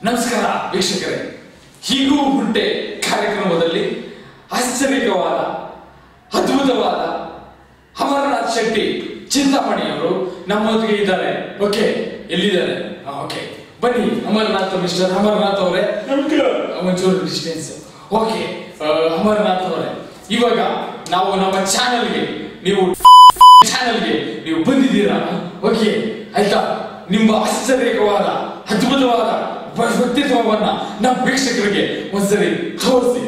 ನಮಸ್ಕಾರ ವೀಕ್ಷಕರೇ ಹೀಗೂ ಉಂಟೆ ಕಾರ್ಯಕ್ರಮದಲ್ಲಿ ಆಶ್ಚರ್ಯಕವಾದ ಅದ್ಭುತವಾದ ಅಮರನಾಥ್ ಶೆಟ್ಟಿ ಚಿಂತಾಮಣಿಯವರು ನಮ್ಮೊಂದಿಗೆ ಇದ್ದಾರೆ ಓಕೆ ಎಲ್ಲಿದ್ದಾರೆ ಓಕೆ ಬನ್ನಿ ಅಮರನಾಥ್ ಮಿಸ್ಟರ್ ಅಮರನಾಥ್ ಅವರೇ ಒಂಚೂರು ಡಿಸ್ಟೆನ್ಸ್ ಓಕೆ ಅಮರನಾಥ್ ಅವರೇ ಇವಾಗ ನಾವು ನಮ್ಮ ಚಾನೆಲ್ಗೆ ನೀವು ಚಾನೆಲ್ಗೆ ನೀವು ಬಂದಿದ್ದೀರಾ ಓಕೆ ಆಯ್ತಾ ನಿಮ್ಮ ಆಶ್ಚರ್ಯಕವಾದ ಅದ್ಭುತವಾದ ವ- ವ್ಯಕ್ತಿತ್ವವನ್ನ ನಮ್ಮ ವೀಕ್ಷಕರಿಗೆ ಒಂದ್ಸರಿ ತೋರಿಸಿ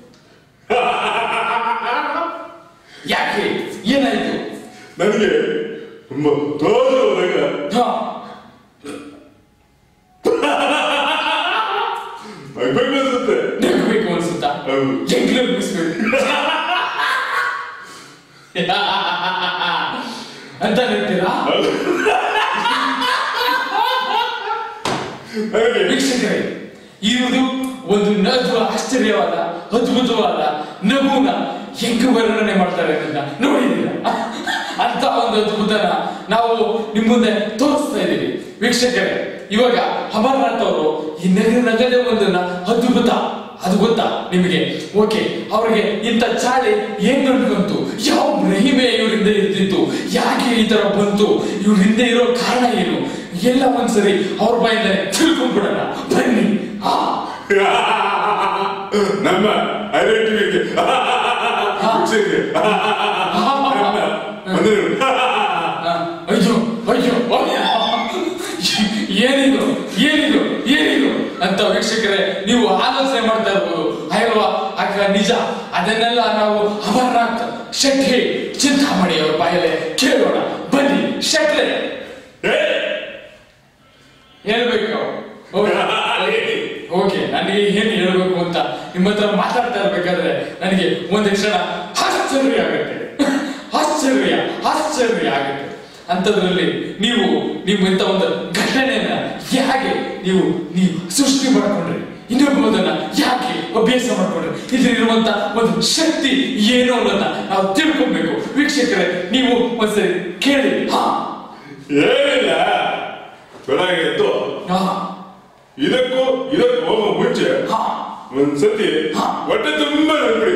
ಯಾಕೆ ಏನಾಯ್ತು ನನಗೆ ತುಂಬಾ ತೋರಿಸುವಾಗ ಹಾ ನಗ್ಬೇಕು ಅನ್ಸುತ್ತೆ ನಗಬೇಕು ಅನ್ಸುತ್ತಾ ಹೌದು. ಎಂಗ್ಲೂ ಮುಗಿಸ್ಬೇಕು ಅಂತ ಹೇಳ್ತೀರಾ ನನಗೆ ವೀಕ್ಷಕರೇ ಇದು ಒಂದು ನಗು ಆಶ್ಚರ್ಯವಾದ ಅದ್ಭುತವಾದ ನಗುನ ಹೆಂಗ ವರ್ಣನೆ ಮಾಡ್ತಾರೆ ಅಂತ ನೋಡಿದ್ದೀರಾ ಅಂತ ಒಂದು ಅದ್ಭುತನ ನಾವು ನಿಮ್ ಮುಂದೆ ತೋರಿಸ್ತಾ ಇದ್ದೀವಿ ವೀಕ್ಷಕರೇ ಇವಾಗ ಅಮರನಾಥ್ ಅವರು ಈ ನಗರ ನಗದ ಒಂದನ್ನ ಅದ್ಭುತ ಅದು ಗೊತ್ತಾ ನಿಮಗೆ ಓಕೆ ಅವ್ರಿಗೆ ಇಂಥ ಚಾಳಿ ಏನ್ ಬಂತು ಯಾವ ಮಹಿಮೆ ಇವರಿಂದ ಇರ್ತಿತ್ತು ಯಾಕೆ ಈ ತರ ಬಂತು ಇವ್ರ ಹಿಂದೆ ಇರೋ ಕಾರಣ ಏನು ಎಲ್ಲ ಒಂದ್ಸರಿ ಅವ್ರ ಬಾಯಿಂದಲೇ ತಿಳ್ಕೊಂಡ್ಬಿಡೋಣ ಬನ್ನಿ ಹಾ ನಮ್ಮ ಐರನ್ ಟಿವಿಗೆ ವೀಕ್ಷಕರಿಗೆ ವಂದನೆಗಳು. ಆ, ಅಯ್ಯೋ ಅಯ್ಯೋ ಅಯ್ಯೋ. ಏನಿದು ಏನಿದು ಏನಿದು ಅಂತ ವೀಕ್ಷಕರೇ ನೀವು ಆಲೋಚನೆ ಮಾಡ್ತಾ ಇರ್ಬೋದು ಅಲ್ವಾ ಆಗ ನಿಜ ಅದನ್ನೆಲ್ಲ ನಾವು ಅಮರನಾಥ್ ಶೆಟ್ಟಿ ಚಿಂತಾಮಣಿ ಅವರ ಬಾಯಲ್ಲೇ ಕೇಳೋಣ ಬನ್ನಿ ಶೆಟ್ರೆ ಏ, ಹೇಳ್ಬೇಕು ಓಕೆ ನನಗೆ ಏನ್ ಹೇಳ್ಬೇಕು ಅಂತ ನಿಮ್ಮ ಹತ್ರ ಮಾತಾಡ್ತಾ ಇರ್ಬೇಕಾದ್ರೆ ನನಗೆ ಒಂದು ಕ್ಷಣ ಆಶ್ಚರ್ಯ ಆಗುತ್ತೆ ಆಶ್ಚರ್ಯ ಆಶ್ಚರ್ಯ ಆಗುತ್ತೆ ಅಂಥದ್ರಲ್ಲಿ ನೀವು ನೀವು ಇಂಥ ಒಂದು ಘಟನೆಯನ್ನ ಹೇಗೆ ನೀವು ನೀವು ಸೃಷ್ಟಿ ಮಾಡ್ಕೊಂಡ್ರಿ ಇನ್ನೊಬ್ಬದನ್ನ ಯಾಕೆ ಅಭ್ಯಾಸ ಮಾಡ್ಕೊಂಡ್ರಿ ಇದ್ರಿರುವಂತ ಒಂದು ಶಕ್ತಿ ಏನು ಅನ್ನೋದನ್ನ ನಾವು ತಿಳ್ಕೊಬೇಕು ವೀಕ್ಷಕರೇ ನೀವು ಒಂದ್ಸರಿ ಕೇಳಿ ಹಾ ಏನಿಲ್ಲ ಬೆಳಗ್ಗೆ ಎದ್ದು ಹಾ ಇದಕ್ಕೂ ಇದಕ್ಕೂ ಹೋಗೋ ಮುಂಚೆ ಹಾ ಒಂದ್ಸತಿ ಹಾ. ಹೊಟ್ಟೆ ತುಂಬಾ ನಗ್ಬಿಡಿ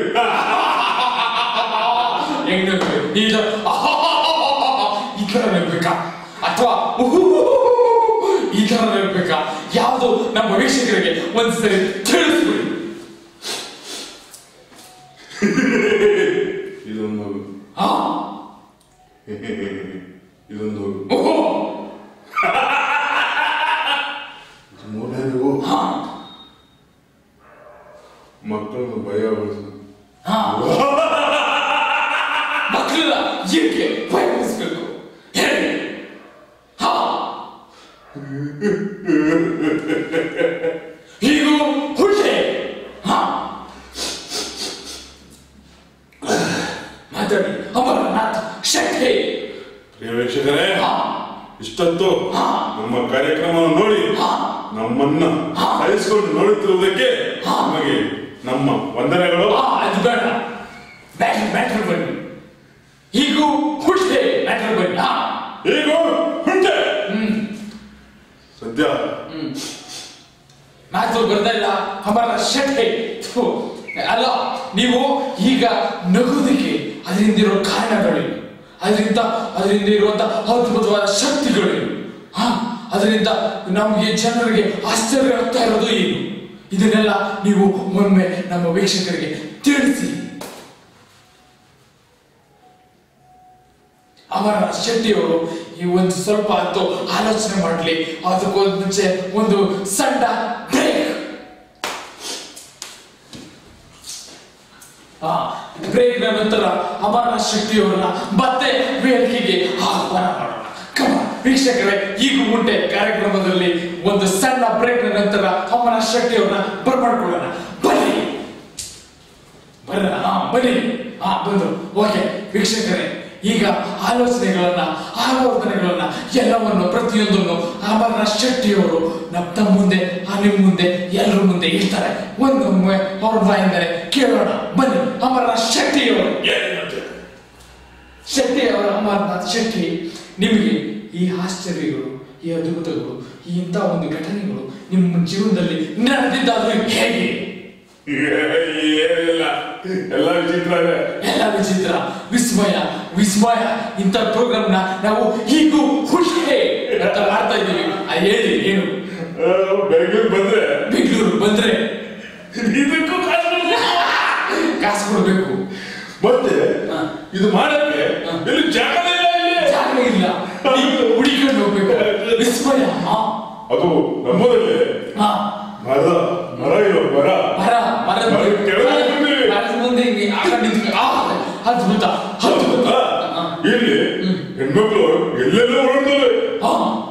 ಹೆಂಗ್ ನಗ್ಬೇಕು? ಈ ತರ ಈ ತರ ನಗ್ಬೇಕಾ ಅಥವಾ ಈ ತರ ನಗ್ಬೇಕಾ ಯಾವುದು ನಮ್ಮ ವೀಕ್ಷಕರಿಗೆ ಒಂದ್ಸರಿ ತಿಳಿಸ್ಬಿಡಿ ಇದೊಂದು ಹೋಗು ಹಾ ಇದೊಂದು ಹೋಗು ಓಹೋ ಇದು ಮೂರನೇದು ಹಾ ಮಕ್ಕಳನ್ನು ಭಯ ಬಳಿಸು ಹಾ ಮಕ್ಕಳ ಏಕೆ ಭಯಪಡಿಸ್ಬೇಕು ಹೇಳಿ ಹಾ ಹೀಗೂ ಹುಟ್ಟೆ ಹಾ ಮಾತಾಡಿ ಅಮರನಾಥ್ ಶೆಟ್ಟಿ ಪ್ರಿಯ ವೀಕ್ಷಕರೇ ಹಾ ಇಷ್ಟೊತ್ತು ಹಾ. ನಮ್ಮ ಕಾರ್ಯಕ್ರಮವನ್ನು ನೋಡಿ ಹಾ. ನಮ್ಮನ್ನ ಹಾ. ಸಹಿಸಿಕೊಂಡು ನೋಡುತ್ತಿರುವುದಕ್ಕೆ ಹಾ. ನಮಗೆ ನಮ್ಮ ವಂದನೆಗಳು ಆ, ಅದು ಬೇಡ ಬ್ಯಾಟ್ರ್ ಬ್ಯಾಟ್ರ್ ಬನ್ನಿ ಹೀಗೂ ಹುಟ್ಟೆ ಬ್ಯಾಟ್ರ್ ಬನ್ನಿ ಹಾ ಈಗ ಹುಂಟೆ ಹ್ಮ್ ಸದ್ಯ ಹ್ಮ್ ಮಾತು ಬರ್ತಾ ಇಲ್ಲ ಅಮರ ಶೆಟ್ಟಿ ಥು. ಅಲ್ಲ ನೀವು ಈಗ ನಗುವುದಕ್ಕೆ ಅದರಿಂದ ಇರೋ ಕಾರಣಗಳೇನು ಅದರಿಂದ ಅದರಿಂದ ಇರುವಂತ ಅದ್ಭುತವಾದ ಶಕ್ತಿಗಳೇನು ಹಾ ಅದರಿಂದ ನಮಗೆ ಜನರಿಗೆ ಆಶ್ಚರ್ಯ ಆಗ್ತಾ ಇರೋದು ಏನು ಇದನ್ನೆಲ್ಲ ನೀವು ಒಮ್ಮೆ ನಮ್ಮ ವೀಕ್ಷಕರಿಗೆ ತಿಳಿಸಿ ಅವರ ಶೆಟ್ಟಿಯವರು ಈ ಒಂದು ಸ್ವಲ್ಪ ಹೊತ್ತು ಆಲೋಚನೆ ಮಾಡಲಿ ಅದಕ್ಕೊಂದು ಮುಂಚೆ ಒಂದು ಸಣ್ಣ ಬ್ರೇಕ್ ಬ್ರೇಕ್ ನಂತರ ಅಮರ ಶಕ್ತಿಯವರನ್ನ ಮತ್ತೆ ವೇದಿಕೆಗೆ ಆಹ್ವಾನ ಮಾಡೋಣ ಕಮ ವೀಕ್ಷಕರೇ ಈಗ ಮುಂಟೆ ಕಾರ್ಯಕ್ರಮದಲ್ಲಿ ಒಂದು ಸಣ್ಣ ಬ್ರೇಕ್ ನಂತರ ಅಮರ ಶಕ್ತಿಯವರನ್ನ ಬರ್ಮಾಡ್ಕೊಳ್ಳೋಣ ಬನ್ನಿ ಬರೋಣ ಹಾ ಬನ್ನಿ ಹಾ ಬಂದು ಓಕೆ ವೀಕ್ಷಕರೇ ಈಗ ಆಲೋಚನೆಗಳನ್ನ ಆಲೋಚನೆಗಳನ್ನ ಎಲ್ಲವನ್ನು ಪ್ರತಿಯೊಂದನ್ನು ಅಮರ ಶೆಟ್ಟಿಯವರು ನಮ್ಮ ತಮ್ಮ ಮುಂದೆ ಆ ನಿಮ್ಮ ಮುಂದೆ ಎಲ್ಲರ ಮುಂದೆ ಇರ್ತಾರೆ ಒಂದೊಮ್ಮೆ ಅವ್ರ ಬಾಯಿಂದರೆ ಕೇಳೋಣ ಬನ್ನಿ ಅಮರ ಶೆಟ್ಟಿಯವರು ಏನು ಹೇಳ್ತೀರ? ಶೆಟ್ಟಿ ಅವರ ಅಮರನಾಥ್ ಶೆಟ್ಟಿ ನಿಮಗೆ ಈ ಆಶ್ಚರ್ಯಗಳು ಈ ಅದ್ಭುತಗಳು ಈ ಇಂಥ ಒಂದು ಘಟನೆಗಳು ನಿಮ್ಮ ಜೀವನದಲ್ಲಿ ನಡೆದಿದ್ದಾದ್ರೂ ಹೇಗೆ ಏನಿಲ್ಲ ಎಲ್ಲ ವಿಚಿತ್ರನೇ ಎಲ್ಲ ವಿಚಿತ್ರ ವಿಸ್ಮಯ ವಿಸ್ಮಯ ಇಂಥ ಪ್ರೋಗ್ರಾಮ್ ನ ನಾವು ಹೀಗೂ ಹುಟ್ಟೆ ಅಂತ ಮಾಡ್ತಾ ಇದ್ದೀವಿ ಆ ಹೇಳಿ ಏನು ಆ, ಬೆಂಗಳೂರು ಬಂದ್ರೆ ಬೆಂಗಳೂರು ಬಂದ್ರೆ ಇದಕ್ಕೂ ಕಾಸು ಕೊಡ್ಬೇಕು. ಕಾಸು ಕೊಡ್ಬೇಕು ಮತ್ತೆ ಹಾ. ಇದು ಮಾಡಕ್ಕೆ ಹಾ. ಇಲ್ಲಿ ಜಾಗನೇ ಇಲ್ಲ ಇಲ್ಲಿ ಜಾಗ ಇಲ್ಲ ಹುಡಿ- ಹುಡಿಕೊಂಡು ಹೋಗ್ಬೇಕು ವಿಸ್ಮಯ ಹಾ ಅದು ನಮ್ಮೂರಲ್ಲಿ ಹಾ ಮರ ಮರ ಇರೋ ಮರ ಮರ ಮರದ ಮರದ ಕೆಳಗೆ ಬಂದ್ವಿ. ಮರದ ಮುಂದೆ ಹಿಂಗೆ ಆ ಕಡೆ ನಿಂತ್ಕೊ- ಆ, ಅದ್ಭುತ ಅದ್ಭುತ ಆ, ಇಲ್ಲಿ ಹೆಣ್ಮಕ್ಳು ಎಲ್ಲೆಲ್ಲೋ ಓಡ್ತಾರೆ ಹಾ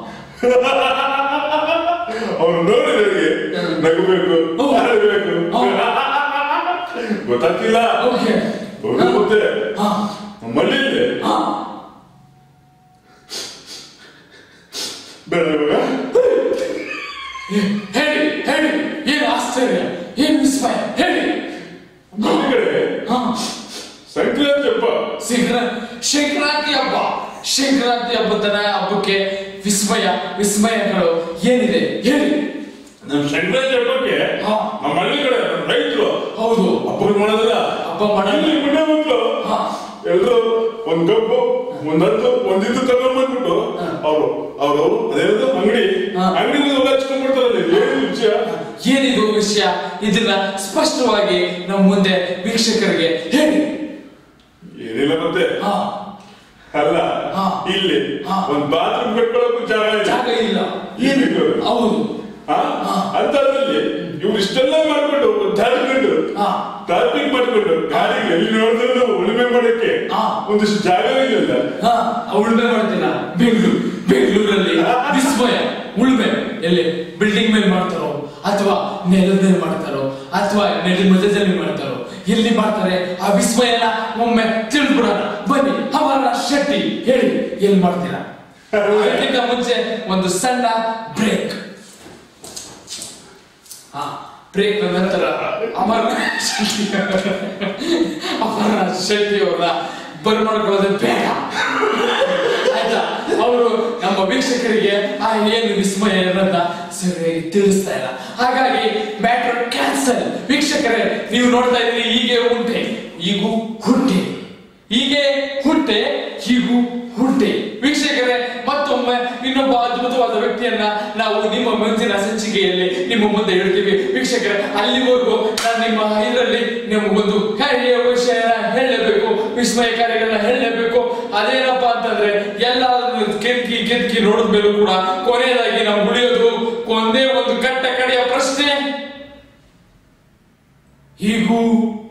ಅವ್ರು ನೋಡಿದವರಿಗೆ ನಗಬೇಕು ಹೌದು. ಅಳಬೇಕು ಗೊತ್ತಾಗ್ತಿಲ್ಲ ಓಕೆ ಅವ್ರು ಮತ್ತೆ ಹಾ ನಮ್ಮಲ್ಲಿ ಇಲ್ಲಿ ಹಾ ಬೇಡ ಇವಾಗ ಹೇಳಿ ಹೇಳಿ ಏನು ಆಶ್ಚರ್ಯ ಏನು ವಿಸ್ಮಯ ಹೇಳಿ ನಮ್ಮ ಕಡೆ ಹಾ ಸಂಕ್ರಾಂತಿ ಹಬ್ಬ ಶಂಕರ ಸಂಕ್ರಾಂತಿ ಹಬ್ಬ ಸಂಕ್ರಾಂತಿ ಹಬ್ಬದ ಹಬ್ಬಕ್ಕೆ ವಿಸ್ಮಯ ವಿಸ್ಮಯಗಳು ಏನಿದೆ ಹೇಳಿ ನಮ್ ಸಂಕ್ರಾಂತಿ ಹಬ್ಬಕ್ಕೆ ಹಾ. ನಮ್ಮ ಹಳ್ಳಿ ಕಡೆ ರೈತರು ಹೌದು ಹಬ್ಬ ಮಾಡೋದಿಲ್ಲ ಹಬ್ಬ ಮಾಡಲ್ಲ. ಇಲ್ಲಿ ಮುಂಡೆ ಮಕ್ಕಳು ಹಾ. ಎಲ್ರು ಒಂದ್ ಕಬ್ಬು ಒಂದ್ ಹತ್ತು ಒಂದಿದ್ದು ತಗೊಂಡ್ಬಂದ್ಬಿಟ್ಟು ಹಾ. ಅವ್ರು ಅವ್ರು ಅದೇನದು ಅಂಗಡಿ ಹಾ. ಅಂಗಡಿ ಮುಂದೆ ಹಚ್ಕೊಂಡ್ಬಿಡ್ತಾರಲ್ಲ ಏನು ವಿಷಯ ಏನಿದು ವಿಷಯ ಇದನ್ನ ಸ್ಪಷ್ಟವಾಗಿ ನಮ್ಮ ಮುಂದೆ ವೀಕ್ಷಕರಿಗೆ ಹೇಳಿ ಏನಿಲ್ಲ ಮತ್ತೆ ಹಾ ಅಲ್ಲ ಹಾ. ಇಲ್ಲಿ ಹಾ. ಒಂದ್ ಬಾತ್ರೂಮ್ ಕಟ್ಕೊಳ್ಳೋಕು ಜಾಗ ಇಲ್ಲ ಜಾಗ ಇಲ್ಲ ಏನಿದು? ಹೌದು ಹಾ? ಹಾ. ಅಂತದ್ರಲ್ಲಿ ಇವ್ರು ಇಷ್ಟೆಲ್ಲ ಮಾಡ್ಕೊಂಡು ಧಾರ್ಕೊಂಡು ಹಾ. ಟ್ರಾಫಿಕ್ ಮಾಡ್ಕೊಂಡು ಗಾಡಿಗೆ ಎಲ್ಲಿ ನೋಡಿದ್ರು ಉಳುಮೆ ಮಾಡಕ್ಕೆ ಹಾ. ಒಂದಿಷ್ಟು ಜಾಗ ಇಲ್ಲ ಹಾ ಉಳ್ಮೆ ಮಾಡ್ತೀನ ಬೆಂಗಳೂರು ಬೆಂಗಳೂರಲ್ಲಿ ವಿಸ್ಮಯ ಉಳ್ಮೆ ಎಲ್ಲಿ ಬಿಲ್ಡಿಂಗ್ ಮೇಲೆ ಮಾಡ್ತಾರೋ ಅಥವಾ ನೆಲದ ಮೇಲೆ ಮಾಡ್ತಾರೋ ಅಥವಾ ನೆಲದ ಮಧ್ಯದಲ್ಲಿ ಮಾಡ್ತಾರೋ ಎಲ್ಲಿ ಮಾಡ್ತಾರೆ ಆ ವಿಸ್ಮಯನ ಒಮ್ಮೆ ತಿಳಿದ್ಬಿಡೋಣ ಬನ್ನಿ ಅಮರ ಶೆಟ್ಟಿ ಹೇಳಿ ಎಲ್ಲಿ ಮಾಡ್ತೀರಾ ಅದಕ್ಕಿಂತ ಮುಂಚೆ ಒಂದು ಸಣ್ಣ ಬ್ರೇಕ್ ಹಾ ಬ್ರೇಕ್ ನಂತರ ಅಮರ ಶೆಟ್ಟಿ ಅಮರ ಶೆಟ್ಟಿ ಅವರ ಬರ್ಮಾಡ್ಕೊಳ್ಳೋದು ಬೇಡ ಆಯ್ತಾ ಅವರು ನಮ್ಮ ವೀಕ್ಷಕರಿಗೆ ಆ ಏನು ವಿಸ್ಮಯ ಇರೋದನ್ನ ಸರಿಯಾಗಿ ತಿಳಿಸ್ತಾ ಇಲ್ಲ ಹಾಗಾಗಿ ಮ್ಯಾಟರ್ ಕ್ಯಾನ್ಸಲ್ ವೀಕ್ಷಕರೇ ನೀವು ನೋಡ್ತಾ ಇದ್ದೀರಿ ಹೀಗೆ ಉಂಟೆ ಈಗೂ ಹುಟ್ಟೆ ಹೀಗೆ ಹುಟ್ಟೆ ಹೀಗೂ ಹುಟ್ಟೆ ವೀಕ್ಷಕರೇ ಮತ್ತೊಮ್ಮೆ ಇನ್ನೊಬ್ಬ ಅದ್ಭುತವಾದ ವ್ಯಕ್ತಿಯನ್ನ ನಾವು ನಿಮ್ಮ ಮುಂದಿನ ಸಂಚಿಕೆಯಲ್ಲಿ ನಿಮ್ಮ ಮುಂದೆ ಹೇಳ್ತೀವಿ ವೀಕ್ಷಕರೇ ಅಲ್ಲಿವರೆಗೂ ನಾನು ನಿಮ್ಮ ಇದರಲ್ಲಿ ನಿಮಗೊಂದು ಕಾರ್ಯ ವಿಷಯ ಹೇಳಲೇಬೇಕು ವಿಸ್ಮಯಕಾರಿಗಳನ್ನ ಹೇಳಲೇಬೇಕು ಅದೇನಪ್ಪ ಅಂತಂದ್ರೆ ಎಲ್ಲ ಕೆದಕಿ ಕೆದಕಿ ನೋಡಿದ ಮೇಲೂ ಕೂಡ ಕೊನೆಯದಾಗಿ ನಾವು ಉಳಿಯೋದು ಒಂದೇ ಒಂದು ಕಟ್ಟ ಕಡೆಯ ಪ್ರಶ್ನೆ ಹೀಗೂ